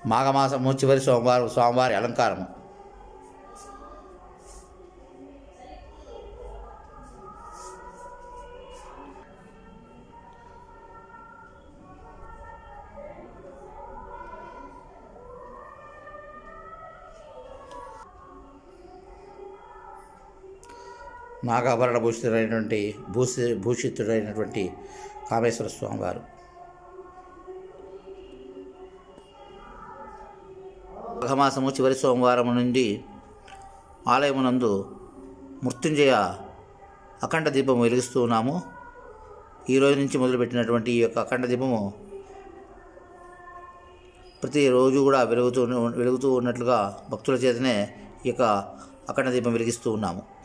మాఘమాసము చివరి సోమవారం స్వామివారి అలంకారము నాగాభరణ భూషితుడైనటువంటి భూషి భూషితుడైనటువంటి కామేశ్వర స్వామివారు మాఘమాసము చివరి సోమవారం నుండి ఆలయమునందు మృత్యుంజయ అఖండ దీపం వెలిగిస్తూ ఉన్నాము ఈ రోజు నుంచి మొదలుపెట్టినటువంటి ఈ యొక్క అఖండ దీపము ప్రతిరోజు కూడా వెలుగుతూ వెలుగుతూ ఉన్నట్లుగా భక్తుల చేతనే ఈ యొక్క అఖండ దీపం వెలిగిస్తూ ఉన్నాము